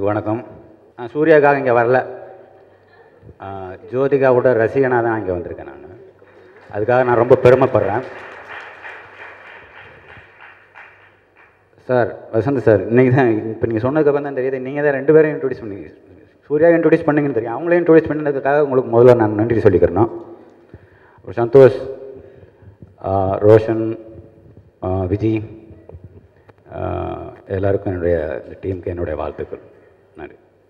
எல்லாருக்கும் வணக்கம் நான் சூர்யாக்காக இங்கே வரல ஆ, ஜோதிகாவோட ரசிகனாக தான் இங்கே வந்திருக்கேன் நான் அதுக்காக நான் ரொம்ப பெருமைப்படுறேன் சார் வசந்த் சார் இன்னைக்கு தான் இப்போ நீங்கள் சொன்னதுக்கப்புறம் தான் தெரியுது நீங்கள் தான் ரெண்டு பேரும் இன்ட்ரடியூஸ் பண்ணீங்க சூர்யா இன்ட்ரடியூஸ் பண்ணீங்கன்னு தெரியும் அவங்களே இன்ட்ரடியூஸ் பண்ணதுக்காக உங்களுக்கு முதல்ல நான் நன்றி சொல்லிக்கிறேன் அப்புறம் சந்தோஷ் ஆ, ரோஷன் ஆ, விஜி ஆ, எல்லாருக்கும் என்னுடைய இந்த டீமுக்கு என்னுடைய வாழ்த்துக்கள்